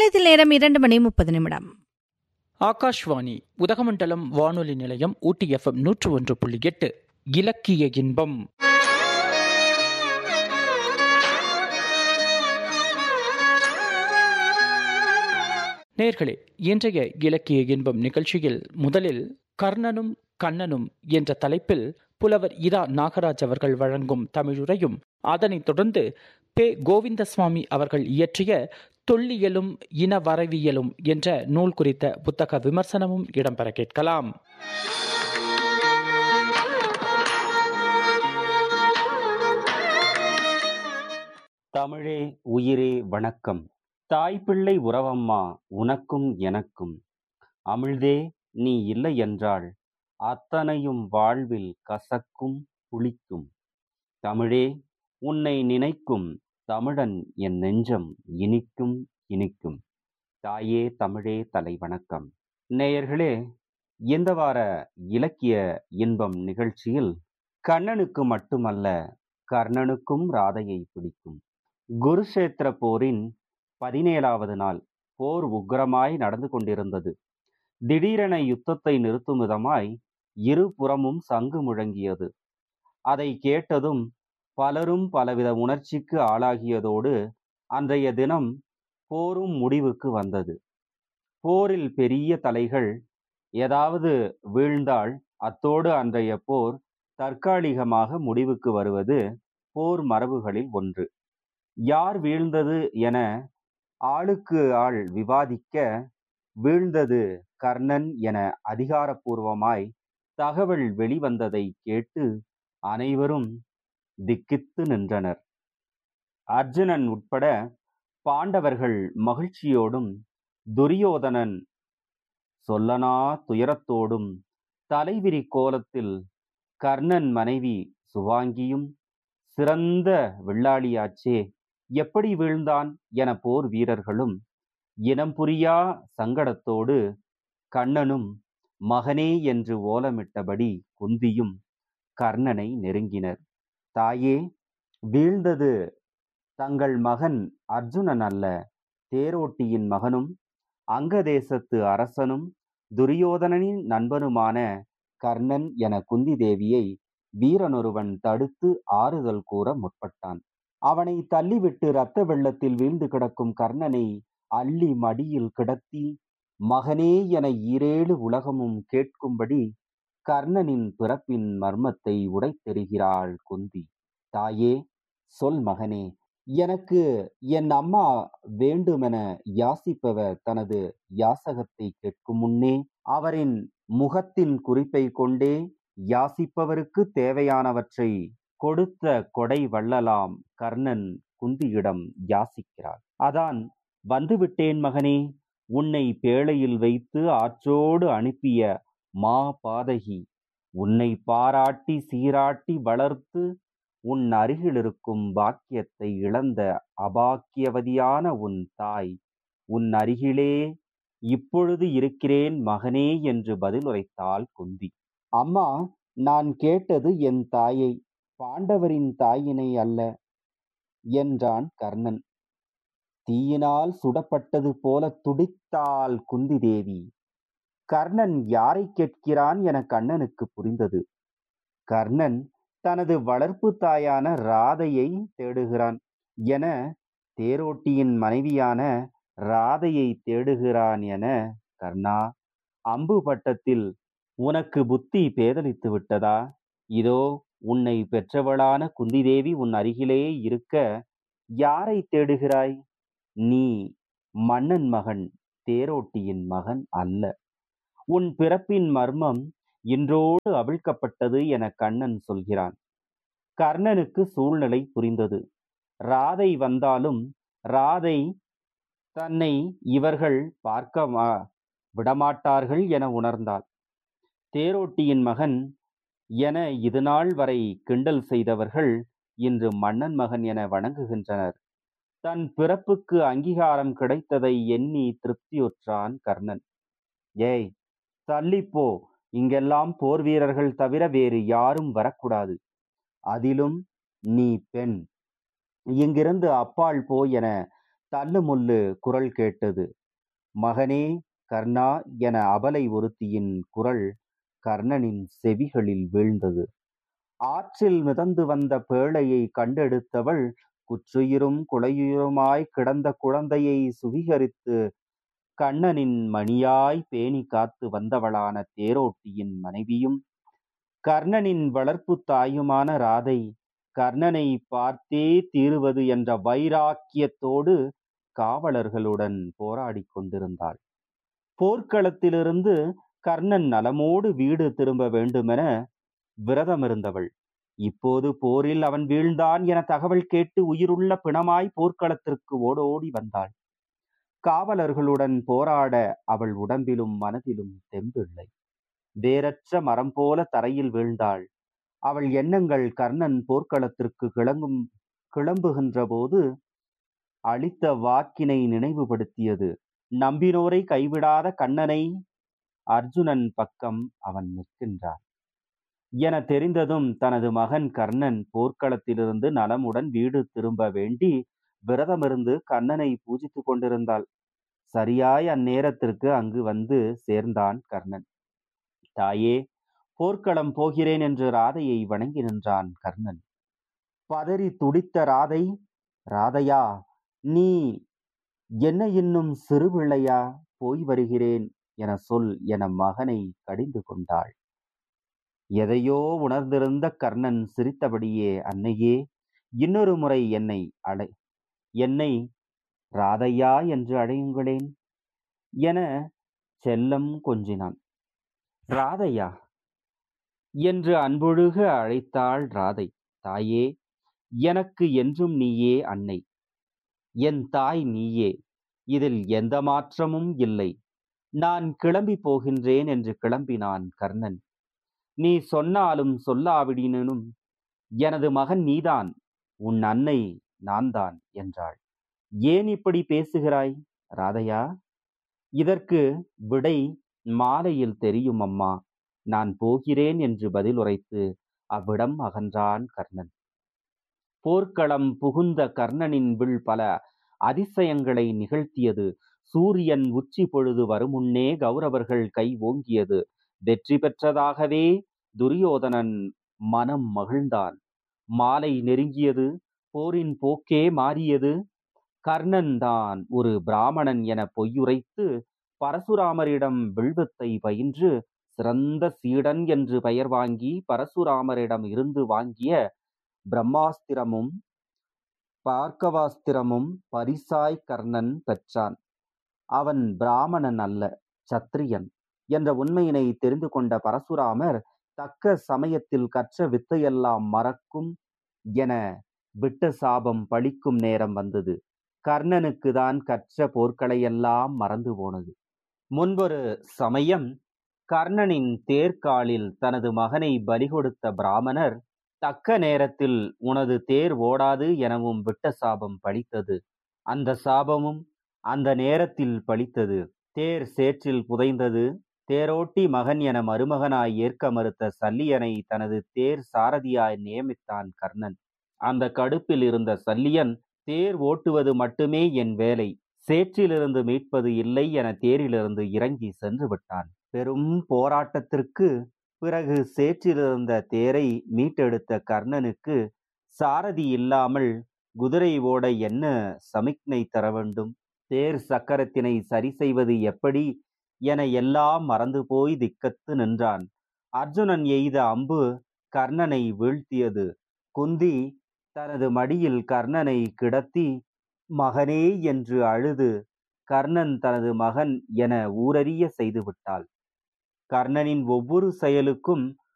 நிலையத்தில் நேரம் இரண்டு மணி முப்பது நிமிடம் ஆகாஷ்வாணி உதகமண்டலம் வானொலி நிலையம் ஊட்டி எஃப்எம் நூற்று ஒன்று புள்ளி எட்டு இலக்கிய இன்பம் நேர்களே இன்றைய இலக்கிய இன்பம் நிகழ்ச்சியில் முதலில் கர்ணனும் கண்ணனும் என்ற தலைப்பில் புலவர் இரா நாகராஜ் அவர்கள் வழங்கும் தமிழுரையும் அதனைத் தொடர்ந்து பே கோவிந்தசுவாமி அவர்கள் இயற்றிய தொல்லியலும் இன வரவியலும் என்ற நூல் குறித்த புத்தக விமர்சனமும் இடம்பெற கேட்கலாம் தமிழே உயிரே வணக்கம் தாய்பிள்ளை உறவம்மா உனக்கும் எனக்கும் அமிழ்தே நீ இல்லை என்றால் அத்தனையும் வாழ்வில் கசக்கும் புளிக்கும் தமிழே உன்னை நினைக்கும் தமிழன் என் நெஞ்சம் இனிக்கும் இனிக்கும் தாயே தமிழே தலை வணக்கம் நேயர்களே இந்த வார இலக்கிய இன்பம் நிகழ்ச்சியில் கண்ணனுக்கு மட்டுமல்ல கர்ணனுக்கும் ராதையை பிடிக்கும் குருஷேத்திர போரின் பதினேழாவது நாள் போர் உக்கிரமாய் நடந்து கொண்டிருந்தது திடீரென யுத்தத்தை நிறுத்தும் விதமாய் இருபுறமும் சங்கு முழங்கியது அதை கேட்டதும் பலரும் பலவித உணர்ச்சிக்கு ஆளாகியதோடு அன்றைய தினம் போரும் முடிவுக்கு வந்தது போரில் பெரிய தலைகள் ஏதாவது வீழ்ந்தால் அத்தோடு அன்றைய போர் தற்காலிகமாக முடிவுக்கு வருவது போர் மரபுகளில் ஒன்று யார் வீழ்ந்தது என ஆளுக்கு ஆள் விவாதிக்க வீழ்ந்தது கர்ணன் என அதிகாரப்பூர்வமாய் தகவல் வெளிவந்ததை கேட்டு அனைவரும் திக்கித்து நின்றனர் அர்ஜுனன் உட்பட பாண்டவர்கள் மகிழ்ச்சியோடும் துரியோதனன் சொல்லனா துயரத்தோடும் தலைவிரி கோலத்தில் கர்ணன் மனைவி சுவாங்கியும் சிறந்த வெள்ளாளியாச்சே எப்படி வீழ்ந்தான் என போர் வீரர்களும் இனம் புரியா சங்கடத்தோடு கண்ணனும் மகனே என்று ஓலமிட்டபடி குந்தியும் கர்ணனை நெருங்கினர் தாயே வீழ்ந்தது தங்கள் மகன் அர்ஜுனன் அல்ல தேரோட்டியின் மகனும் அங்கதேசத்து அரசனும் துரியோதனனின் நண்பனுமான கர்ணன் என குந்தி தேவியை வீரனொருவன் தடுத்து ஆறுதல் கூற முற்பட்டான் அவனை தள்ளிவிட்டு இரத்த வெள்ளத்தில் வீழ்ந்து கிடக்கும் கர்ணனை அள்ளி மடியில் கிடத்தி மகனே என ஈரேழு உலகமும் கேட்கும்படி கர்ணனின் பிறப்பின் மர்மத்தை உடைத்தெறிகிறாள் குந்தி தாயே சொல் மகனே எனக்கு என் அம்மா வேண்டுமென யாசிப்பவர் தனது யாசகத்தை கேட்கும் முன்னே அவரின் முகத்தின் குறிப்பை கொண்டே யாசிப்பவருக்கு தேவையானவற்றை கொடுத்த கொடை வள்ளலாம் கர்ணன் குந்தியிடம் யாசிக்கிறார் அதான் வந்துவிட்டேன் மகனே உன்னை பேழையில் வைத்து ஆற்றோடு அனுப்பிய மா பாதகி உன்னை பாராட்டி சீராட்டி வளர்த்து உன் அருகில் இருக்கும் பாக்கியத்தை இழந்த அபாக்கியவதியான உன் தாய் உன் அருகிலே இப்பொழுது இருக்கிறேன் மகனே என்று பதிலுரைத்தாள் குந்தி அம்மா நான் கேட்டது என் தாயை பாண்டவரின் தாயினை அல்ல என்றான் கர்ணன் தீயினால் சுடப்பட்டது போல துடித்தாள் குந்தி தேவி கர்ணன் யாரை கேட்கிறான் என கண்ணனுக்கு புரிந்தது கர்ணன் தனது வளர்ப்பு தாயான ராதையை தேடுகிறான் என தேரோட்டியின் மனைவியான ராதையை தேடுகிறான் என கர்ணா அம்பு பட்டத்தில் உனக்கு புத்தி பேதலித்து விட்டதா இதோ உன்னை பெற்றவளான குந்திதேவி உன் அருகிலே இருக்க யாரை தேடுகிறாய் நீ மன்னன் மகன் தேரோட்டியின் மகன் அல்ல உன் பிறப்பின் மர்மம் இன்றோடு அவிழ்க்கப்பட்டது என கண்ணன் சொல்கிறான் கர்ணனுக்கு சூழ்நிலை புரிந்தது ராதை வந்தாலும் ராதை தன்னை இவர்கள் பார்க்க விடமாட்டார்கள் என உணர்ந்தாள் தேரோட்டியின் மகன் என இதுநாள் வரை கிண்டல் செய்தவர்கள் இன்று மன்னன் மகன் என வணங்குகின்றனர் தன் பிறப்புக்கு அங்கீகாரம் கிடைத்ததை எண்ணி திருப்தியுற்றான் கர்ணன் ஏய் தள்ளிப்போ இங்கெல்லாம் போர் வீரர்கள் தவிர வேறு யாரும் வரக்கூடாது அதிலும் நீ பெண் இங்கிருந்து அப்பால் போ என தள்ளுமுள்ளு குரல் கேட்டது மகனே கர்ணா என அபலை ஒருத்தியின் குரல் கர்ணனின் செவிகளில் வீழ்ந்தது ஆற்றில் மிதந்து வந்த பேழையை கண்டெடுத்தவள் குற்றுயிரும் குலையுயிருமாய் கிடந்த குழந்தையை சுவீகரித்து கண்ணனின் மணியாய் பேணி காத்து வந்தவளான தேரோட்டியின் மனைவியும் கர்ணனின் வளர்ப்பு தாயுமான ராதை கர்ணனை பார்த்தே தீருவது என்ற வைராக்கியத்தோடு காவலர்களுடன் போராடிக் கொண்டிருந்தாள் போர்க்களத்திலிருந்து கர்ணன் நலமோடு வீடு திரும்ப வேண்டுமென விரதமிருந்தவள் இப்போது போரில் அவன் வீழ்ந்தான் என தகவல் கேட்டு உயிருள்ள பிணமாய் போர்க்களத்திற்கு ஓடோடி வந்தாள் காவலர்களுடன் போராட அவள் உடம்பிலும் மனதிலும் தெம்பில்லை வேரற்ற மரம் போல தரையில் வீழ்ந்தாள் அவள் எண்ணங்கள் கர்ணன் போர்க்களத்திற்கு கிளங்கும் கிளம்புகின்ற போது அளித்த வாக்கினை நினைவுபடுத்தியது நம்பினோரை கைவிடாத கண்ணனை அர்ஜுனன் பக்கம் அவன் நிற்கின்றான் என தெரிந்ததும் தனது மகன் கர்ணன் போர்க்களத்திலிருந்து நலமுடன் வீடு திரும்ப வேண்டி விரதமிருந்து கண்ணனை பூஜித்துக் கொண்டிருந்தாள் சரியாய் அந்நேரத்திற்கு அங்கு வந்து சேர்ந்தான் கர்ணன் தாயே போர்க்களம் போகிறேன் என்று ராதையை வணங்கி நின்றான் கர்ணன் பதறி துடித்த ராதை ராதையா நீ என்ன இன்னும் சிறுபிள்ளையா போய் வருகிறேன் என சொல் என மகனை கடிந்து கொண்டாள் எதையோ உணர்ந்திருந்த கர்ணன் சிரித்தபடியே அன்னையே இன்னொரு முறை என்னை அடை என்னை ராதையா என்று அழையுங்களேன் என செல்லம் கொஞ்சினான் ராதையா என்று அன்பொழுக அழைத்தாள் ராதை தாயே எனக்கு என்றும் நீயே அன்னை என் தாய் நீயே இதில் எந்த மாற்றமும் இல்லை நான் கிளம்பி போகின்றேன் என்று கிளம்பினான் கர்ணன் நீ சொன்னாலும் சொல்லாவிடினும் எனது மகன் நீதான் உன் அன்னை நான்தான் என்றாள் ஏன் இப்படி பேசுகிறாய் ராதையா இதற்கு விடை மாலையில் தெரியும் அம்மா நான் போகிறேன் என்று பதில் உரைத்து அவ்விடம் அகன்றான் கர்ணன் போர்க்களம் புகுந்த கர்ணனின் வில் பல அதிசயங்களை நிகழ்த்தியது சூரியன் உச்சி பொழுது வருமுன்னே கௌரவர்கள் கை ஓங்கியது வெற்றி பெற்றதாகவே துரியோதனன் மனம் மகிழ்ந்தான் மாலை நெருங்கியது போரின் போக்கே மாறியது கர்ணன் தான் ஒரு பிராமணன் என பொய்யுரைத்து பரசுராமரிடம் வில்வத்தை பயின்று சிறந்த சீடன் என்று பெயர் வாங்கி பரசுராமரிடம் இருந்து வாங்கிய பிரம்மாஸ்திரமும் பார்க்கவாஸ்திரமும் பரிசாய் கர்ணன் பெற்றான் அவன் பிராமணன் அல்ல சத்திரியன் என்ற உண்மையினை தெரிந்து கொண்ட பரசுராமர் தக்க சமயத்தில் கற்ற வித்தையெல்லாம் மறக்கும் என விட்ட சாபம் பழிக்கும் நேரம் வந்தது கர்ணனுக்கு தான் கற்ற போர்களையெல்லாம் மறந்து போனது முன்பொரு சமயம் கர்ணனின் தேர்காலில் தனது மகனை பலி கொடுத்த பிராமணர் தக்க நேரத்தில் உனது தேர் ஓடாது எனவும் விட்ட சாபம் பழித்தது அந்த சாபமும் அந்த நேரத்தில் பழித்தது தேர் சேற்றில் புதைந்தது தேரோட்டி மகன் என மருமகனாய் ஏற்க மறுத்த சல்லியனை தனது தேர் சாரதியாய் நியமித்தான் கர்ணன் அந்த கடுப்பில் இருந்த சல்லியன் தேர் ஓட்டுவது மட்டுமே என் வேலை சேற்றிலிருந்து மீட்பது இல்லை என தேரிலிருந்து இறங்கி சென்று விட்டான் பெரும் போராட்டத்திற்கு பிறகு சேற்றிலிருந்த தேரை மீட்டெடுத்த கர்ணனுக்கு சாரதி இல்லாமல் குதிரை ஓட என்ன சமிக்ஞை தர வேண்டும் தேர் சக்கரத்தினை சரி செய்வது எப்படி என எல்லாம் மறந்து போய் திக்கத்து நின்றான் அர்ஜுனன் எய்த அம்பு கர்ணனை வீழ்த்தியது குந்தி தனது மடியில் கர்ணனை கிடத்தி மகனே என்று அழுது கர்ணன் தனது மகன் என ஊரறிய செய்துவிட்டாள் கர்ணனின் ஒவ்வொரு செயலுக்கும்